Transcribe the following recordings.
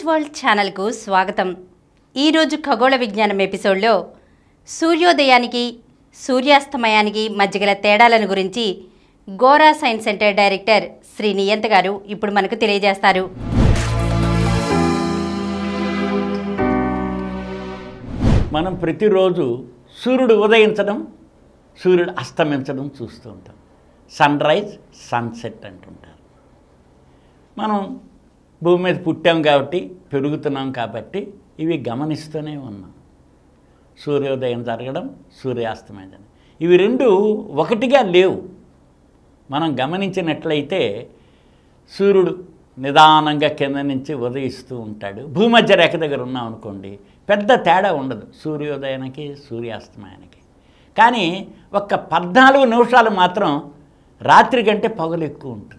World ఛానల్కు స్వాగతం ఈరోజు ఖగోళ విజ్ఞానం ఎపిసోడ్లో సూర్యోదయానికి సూర్యాస్తమయానికి మధ్య గల తేడాలను గురించి Gora science centre director Shri Niyanta గారు ఇప్పుడు మనకు తెలియజేస్తారు మనం ప్రతిరోజు సూర్యుడు ఉదయించడం సూర్యుడు అస్తమించడం చూస్తూ ఉంటాం సన్ రైజ్ సన్సెట్ అంటుంటారు మనం భూమి మీద పుట్టాం కాబట్టి పెరుగుతున్నాం కాబట్టి ఇవి గమనిస్తూనే ఉన్నాం సూర్యోదయం జరగడం సూర్యాస్తమయం జరగడం ఇవి రెండు ఒకటిగా లేవు మనం గమనించినట్లయితే సూర్యుడు నిదానంగా కింద నుంచి ఉదయిస్తూ ఉంటాడు భూమధ్య రేఖ దగ్గర ఉన్నాం అనుకోండి పెద్ద తేడా ఉండదు సూర్యోదయానికి సూర్యాస్తమయానికి కానీ ఒక్క పద్నాలుగు నిమిషాలు మాత్రం రాత్రి కంటే పగలు ఎక్కువ ఉంటుంది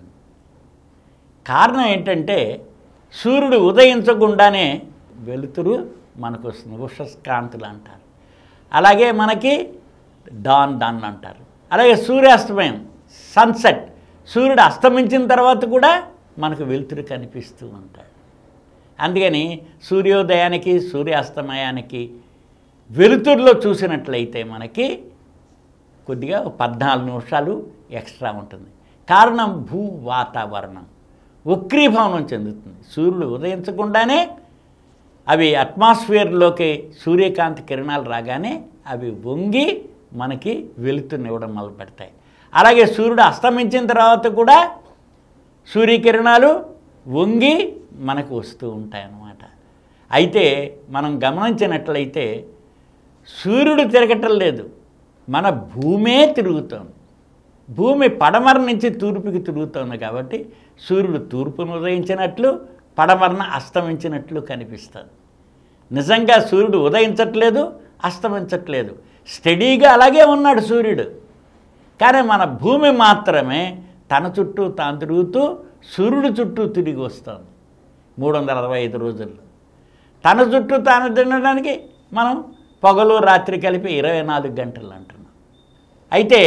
కారణం ఏంటంటే సూర్యుడు ఉదయించకుండానే వెలుతురు మనకు వస్తుంది ఉషస్కాంతులు అంటారు అలాగే మనకి డాన్ డాన్ అంటారు అలాగే సూర్యాస్తమయం సన్సెట్ సూర్యుడు అస్తమించిన తర్వాత కూడా మనకు వెలుతురు కనిపిస్తూ ఉంటాడు అందుకని సూర్యోదయానికి సూర్యాస్తమయానికి వెలుతురులో చూసినట్లయితే మనకి కొద్దిగా ఒక పద్నాలుగు నిమిషాలు ఎక్స్ట్రా ఉంటుంది కారణం భూ వాతావరణం వక్రీభవనం చెందుతుంది సూర్యుడు ఉదయించకుండానే అవి అట్మాస్ఫియర్లోకి సూర్యకాంతి కిరణాలు రాగానే అవి వంగి మనకి వెలుతురునివ్వడం మొదలు పెడతాయి అలాగే సూర్యుడు అస్తమించిన తర్వాత కూడా సూర్యకిరణాలు వంగి మనకు వస్తూ ఉంటాయన్నమాట అయితే మనం గమనించినట్లయితే సూర్యుడు తిరగటం లేదు మన భూమే తిరుగుతోంది భూమి పడమర నుంచి తూర్పుకి తిరుగుతోంది కాబట్టి సూర్యుడు తూర్పును ఉదయించినట్లు పడమరన అస్తమించినట్లు కనిపిస్తుంది నిజంగా సూర్యుడు ఉదయించట్లేదు అస్తమించట్లేదు స్టడీగా అలాగే ఉన్నాడు సూర్యుడు కానీ మన భూమి మాత్రమే తన చుట్టూ తాను తిరుగుతూ సూర్యుడు చుట్టూ తిరిగి వస్తుంది మూడు వందల అరవై ఐదు రోజుల్లో తన చుట్టూ తాను తినడానికి మనం పగలు రాత్రి కలిపి ఇరవై నాలుగు గంటలు అంటున్నాం అయితే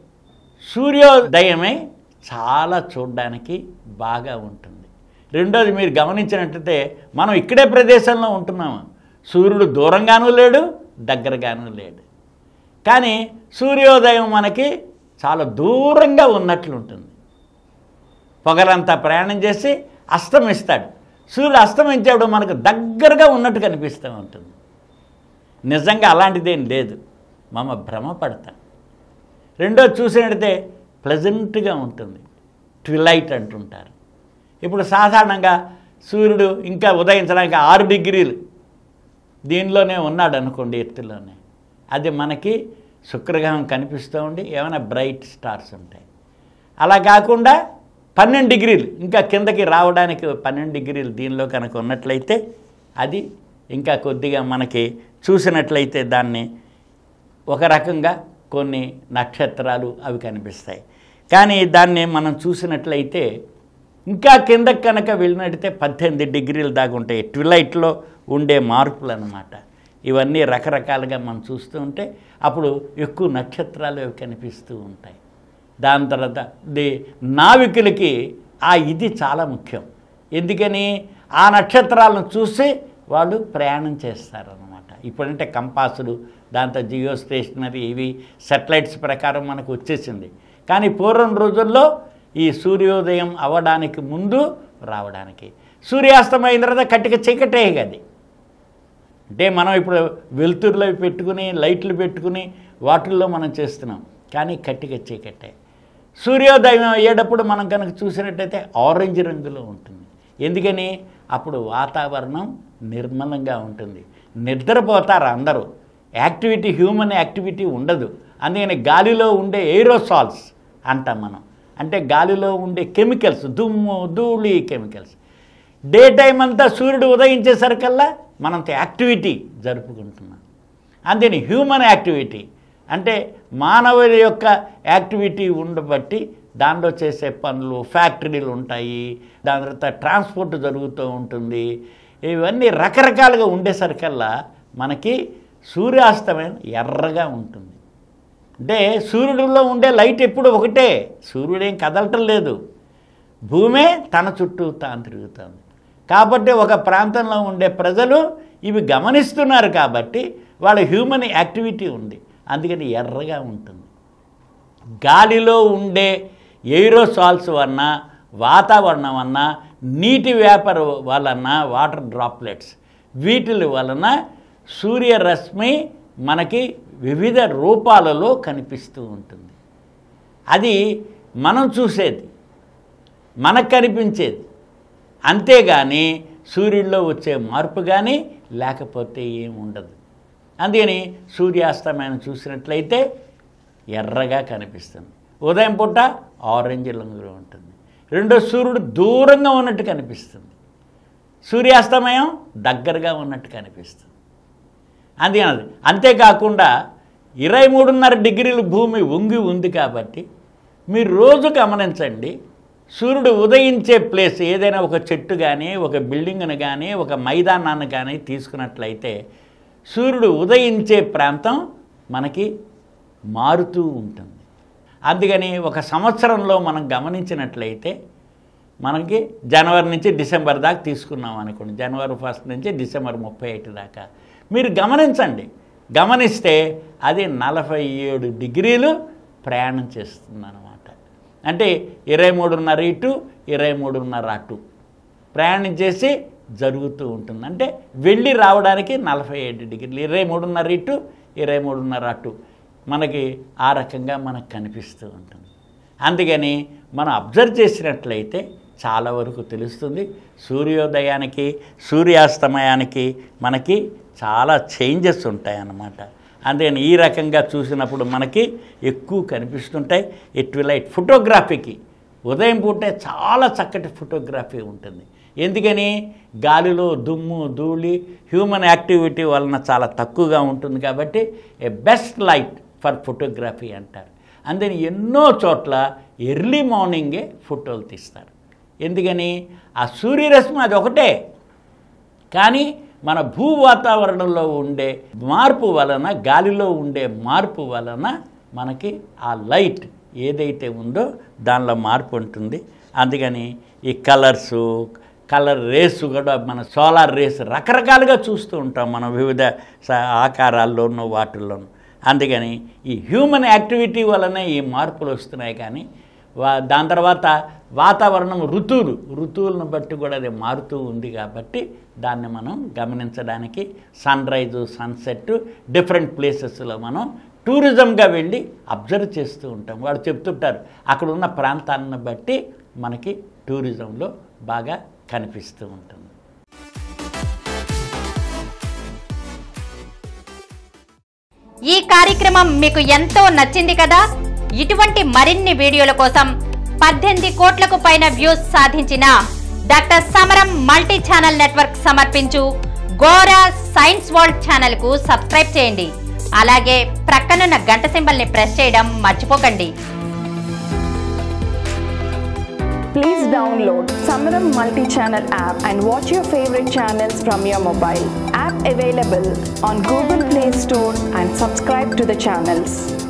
సూర్యోదయమే చాలా చూడడానికి బాగా ఉంటుంది రెండోది మీరు గమనించినట్లయితే మనం ఇక్కడే ప్రదేశంలో ఉంటున్నాము సూర్యుడు దూరంగానూ లేడు దగ్గరగానూ లేడు కానీ సూర్యోదయం మనకి చాలా దూరంగా ఉన్నట్లు ఉంటుంది పొగలంతా ప్రయాణం చేసి అస్తమిస్తాడు సూర్యుడు అస్తమించేప్పుడు మనకు దగ్గరగా ఉన్నట్టు కనిపిస్తూ ఉంటుంది నిజంగా అలాంటిదేం లేదు మమ భ్రమ పడతాం రెండోది చూసినట్టయితే ప్లెజెంట్గా ఉంటుంది ట్విలైట్ అంటుంటారు ఇప్పుడు సాధారణంగా సూర్యుడు ఇంకా ఉదయించడానికి ఆరు డిగ్రీలు దీనిలోనే ఉన్నాడు అనుకోండి ఎత్తులోనే అది మనకి శుక్రగ్రహం కనిపిస్తూ ఉండి ఏమైనా బ్రైట్ స్టార్స్ ఉంటాయి అలా కాకుండా పన్నెండు డిగ్రీలు ఇంకా కిందకి రావడానికి పన్నెండు డిగ్రీలు దీనిలో కనుక ఉన్నట్లయితే అది ఇంకా కొద్దిగా మనకి చూసినట్లయితే దాన్ని ఒక రకంగా కొన్ని నక్షత్రాలు అవి కనిపిస్తాయి కానీ దాన్ని మనం చూసినట్లయితే ఇంకా కిందకి కనుక వెళ్ళినట్టయితే పద్దెనిమిది డిగ్రీలు దాకా ఉంటాయి ట్విలైట్లో ఉండే మార్పులు అన్నమాట ఇవన్నీ రకరకాలుగా మనం చూస్తూ ఉంటే అప్పుడు ఎక్కువ నక్షత్రాలు అవి కనిపిస్తూ ఉంటాయి దాని తర్వాత ది నావికులకి ఆ ఇది చాలా ముఖ్యం ఎందుకని ఆ నక్షత్రాలను చూసి వాళ్ళు ప్రయాణం చేస్తారనమాట ఇప్పుడంటే కంపాసులు దాంతో జియో స్టేషనరీ ఇవి సెటిలైట్స్ ప్రకారం మనకు వచ్చేసింది కానీ పూర్వం రోజుల్లో ఈ సూర్యోదయం అవ్వడానికి ముందు రావడానికి సూర్యాస్తమైన తర్వాత కట్టిక చీకటే అది అంటే మనం ఇప్పుడు వెలుతురులో పెట్టుకుని లైట్లు పెట్టుకుని వాటిల్లో మనం చేస్తున్నాం కానీ కట్టిక చీకటే సూర్యోదయం అయ్యేటప్పుడు మనం కనుక చూసినట్టయితే ఆరెంజ్ రంగులో ఉంటుంది ఎందుకని అప్పుడు వాతావరణం నిర్మలంగా ఉంటుంది నిద్రపోతారు అందరూ యాక్టివిటీ హ్యూమన్ యాక్టివిటీ ఉండదు అందుకని గాలిలో ఉండే ఎయిరోసాల్స్ అంటాం మనం అంటే గాలిలో ఉండే కెమికల్స్ దుమ్ము ధూళి కెమికల్స్ డే టైం అంతా సూర్యుడు ఉదయించేసరికల్లా మనంత యాక్టివిటీ జరుపుకుంటున్నాం అందుకని హ్యూమన్ యాక్టివిటీ అంటే మానవుల యొక్క యాక్టివిటీ ఉండబట్టి దానిలో చేసే పనులు ఫ్యాక్టరీలు ఉంటాయి దాని తర్వాత ట్రాన్స్పోర్ట్ జరుగుతూ ఉంటుంది ఇవన్నీ రకరకాలుగా ఉండేసరికల్లా మనకి సూర్యాస్తమయం ఎర్రగా ఉంటుంది అంటే సూర్యుడిలో ఉండే లైట్ ఎప్పుడు ఒకటే సూర్యుడేం కదలటం లేదు భూమే తన చుట్టూ తాను తిరుగుతుంది కాబట్టి ఒక ప్రాంతంలో ఉండే ప్రజలు ఇవి గమనిస్తున్నారు కాబట్టి వాళ్ళ హ్యూమన్ యాక్టివిటీ ఉంది అందుకని ఎర్రగా ఉంటుంది గాలిలో ఉండే ఎయిరోసాల్స్ వలన వాతావరణం వలన నీటి వేపర్ వలన వాటర్ డ్రాప్లెట్స్ వీటి వలన సూర్యరశ్మి మనకి వివిధ రూపాలలో కనిపిస్తూ ఉంటుంది అది మనం చూసేది మనకు కనిపించేది అంతేగాని సూర్యుడిలో వచ్చే మార్పు కానీ లేకపోతే ఏం ఉండదు అందుకని సూర్యాస్తమయం చూసినట్లయితే ఎర్రగా కనిపిస్తుంది ఉదయం పూట ఆరెంజ్ రంగులో ఉంటుంది రెండో సూర్యుడు దూరంగా ఉన్నట్టు కనిపిస్తుంది సూర్యాస్తమయం దగ్గరగా ఉన్నట్టు కనిపిస్తుంది అందుకని అంతేకాకుండా ఇరవై మూడున్నర డిగ్రీలు భూమి వంగి ఉంది కాబట్టి మీరు రోజు గమనించండి సూర్యుడు ఉదయించే ప్లేస్ ఏదైనా ఒక చెట్టు కానీ ఒక బిల్డింగ్ను కానీ ఒక మైదానాన్ని కానీ తీసుకున్నట్లయితే సూర్యుడు ఉదయించే ప్రాంతం మనకి మారుతూ ఉంటుంది అందుకని ఒక సంవత్సరంలో మనం గమనించినట్లయితే మనకి జనవరి నుంచి డిసెంబర్ దాకా తీసుకున్నాం అనుకోండి జనవరి ఫస్ట్ నుంచి డిసెంబర్ ముప్పై ఒకటి దాకా మీరు గమనించండి గమనిస్తే అది నలభై ఏడు డిగ్రీలు ప్రయాణం చేస్తుంది అనమాట అంటే ఇరవై మూడున్నర ఇటు ఇరవై మూడున్నర అటు ప్రయాణం చేసి జరుగుతూ ఉంటుంది అంటే వెళ్ళి రావడానికి నలభై ఏడు డిగ్రీలు ఇరవై మూడున్నర ఇటు ఇరవై మూడున్నర అటు మనకి ఆ రకంగా మనకు కనిపిస్తూ ఉంటుంది అందుకని మనం అబ్జర్వ్ చేసినట్లయితే చాలా వరకు తెలుస్తుంది సూర్యోదయానికి సూర్యాస్తమయానికి మనకి చాలా చేంజెస్ ఉంటాయి అన్నమాట అందుకని ఈ రకంగా చూసినప్పుడు మనకి ఎక్కువ కనిపిస్తుంటాయి ఎట్విలైట్ ఫోటోగ్రఫీకి ఉదయం పూటే చాలా చక్కటి ఫోటోగ్రఫీ ఉంటుంది ఎందుకని గాలిలో దుమ్ము ధూళి హ్యూమన్ యాక్టివిటీ వలన చాలా తక్కువగా ఉంటుంది కాబట్టి a best light for photography అంటారు అందుకని ఎన్నో చోట్ల ఎర్లీ మార్నింగే ఫోటోలు తీస్తారు ఎందుకని ఆ సూర్యరశ్మి అది ఒకటే కానీ మన భూ వాతావరణంలో ఉండే మార్పు వలన గాలిలో ఉండే మార్పు వలన మనకి ఆ లైట్ ఏదైతే ఉందో దానిలో మార్పు ఉంటుంది అందుకని ఈ కలర్సు కలర్ రేస్ కూడా మన సోలార్ రేస్ రకరకాలుగా చూస్తూ ఉంటాం మనం వివిధ స- ఆకారాల్లోనూ వాటిల్లోనూ అందుకని ఈ హ్యూమన్ యాక్టివిటీ వలనే ఈ మార్పులు వస్తున్నాయి కానీ వా దాని తర్వాత వాతావరణం ఋతువులు ఋతువులను బట్టి కూడా అది మారుతూ ఉంది కాబట్టి దాన్ని మనం గమనించడానికి సన్ రైజు సన్సెట్ డిఫరెంట్ ప్లేసెస్లో మనం టూరిజంగా వెళ్ళి అబ్జర్వ్ చేస్తూ ఉంటాం వాళ్ళు చెప్తుంటారు అక్కడ ఉన్న ప్రాంతాలను బట్టి మనకి టూరిజంలో బాగా కనిపిస్తూ ఉంటుంది ఈ కార్యక్రమం మీకు ఎంతో నచ్చింది కదా ఇటువంటి మరిన్ని వీడియోల కోసం పద్దెనిమిది కోట్లకు పైన వ్యూస్ సాధించిన డాక్టర్ సమరం మల్టీ ఛానల్ నెట్వర్క్ సమర్పించు గోరా సైన్స్ వరల్డ్ ఛానల్ కు సబ్స్క్రైబ్ చేయండి అలాగే ప్రక్కనున్న గంట సింబల్ ని ప్రెస్ చేయడం మర్చిపోకండి Please download Samaram multi-channel app and watch your favorite channels from your mobile. App available on Google Play Store and subscribe to the channels.